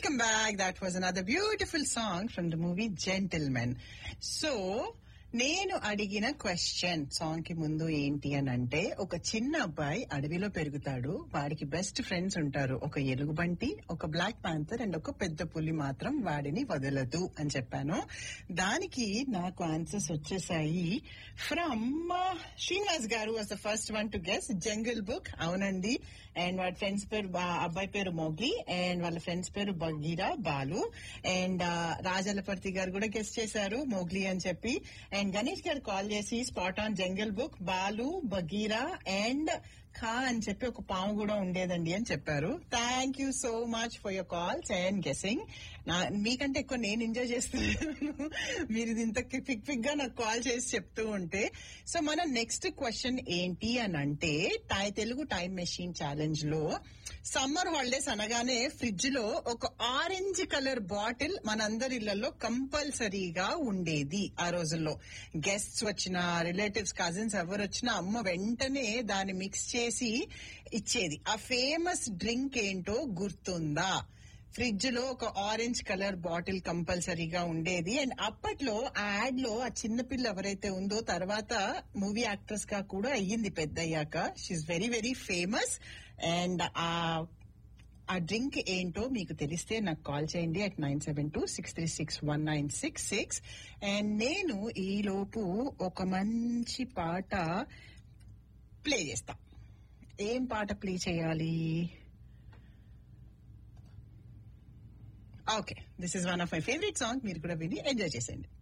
Welcome back. That was another beautiful song from the movie Gentleman. So, నేను అడిగిన question song కి ముందు ఏంటి అని అంటే ఒక చిన్న అబ్బాయి అడవిలో పెరుగుతాడు వాడికి బెస్ట్ ఫ్రెండ్స్ ఉంటారు ఒక ఎలుగుబంటి ఒక బ్లాక్ ప్యాంథర్ అండ్ ఒక పెద్ద పులి మాత్రం వాడిని వదలదు అని చెప్పాను దానికి నాకు ఆన్సర్స్ వచ్చేసాయి from Srinivas garu was the first one to guess jungle book అవునండి అండ్ వాడి ఫ్రెండ్స్ పేరు బా- అబ్బాయి పేరు మోగ్లీ అండ్ వాళ్ళ ఫ్రెండ్స్ పేరు Bagheera Baloo and Rajalaparthi garu కూడా గెస్ట్ చేశారు మోగ్లీ అని చెప్పి అండ్ గణేష్ గారు కాల్ చేసి spot on jungle book Baloo Bagheera and Kaa అని చెప్పి ఒక పాము కూడా ఉండేదండి అని చెప్పారు thank you so much for your calls and guessing మీకంటే ఎక్కువ నేను ఎంజాయ్ చేస్తున్నాను మీరు ఇది ఇంత క్విక్ క్విక్ గా నాకు కాల్ చేసి చెప్తూ ఉంటే సో మన నెక్స్ట్ క్వశ్చన్ ఏంటి అని అంటే టై తెలుగు టైం మెషిన్ ఛాలెంజ్ లో సమ్మర్ హాలిడేస్ అనగానే ఫ్రిడ్జ్ లో ఒక ఆరెంజ్ కలర్ బాటిల్ మనందరి ఇళ్లలో కంపల్సరీగా ఉండేది ఆ రోజుల్లో గెస్ట్స్ వచ్చినా రిలేటివ్స్ కజిన్స్ ఎవరు వచ్చినా అమ్మ వెంటనే దాన్ని మిక్స్ చేసి ఇచ్చేది ఆ ఫేమస్ డ్రింక్ ఏంటో గుర్తుందా ఫ్రిడ్జ్ లో ఒక ఆరెంజ్ కలర్ బాటిల్ కంపల్సరీగా ఉండేది అండ్ అప్పట్లో ఆ యాడ్ లో ఆ చిన్న పిల్ల ఎవరైతే ఉందో తర్వాత మూవీ యాక్ట్రెస్ గా కూడా అయ్యింది పెద్ద అయ్యాక she very very famous and uh uh drink ఏంటో మీకు తెలిస్తే నాకు కాల్ చేయండి at nine seven two six three six one nine six six and నేను ఈ లోపు ఒక మంచి పాట ప్లే చేస్తా ఏం పాట ప్లే చేయాలి okay this is one of my favourite song మీరు కూడా విని ఎంజాయ్ చేసేయండి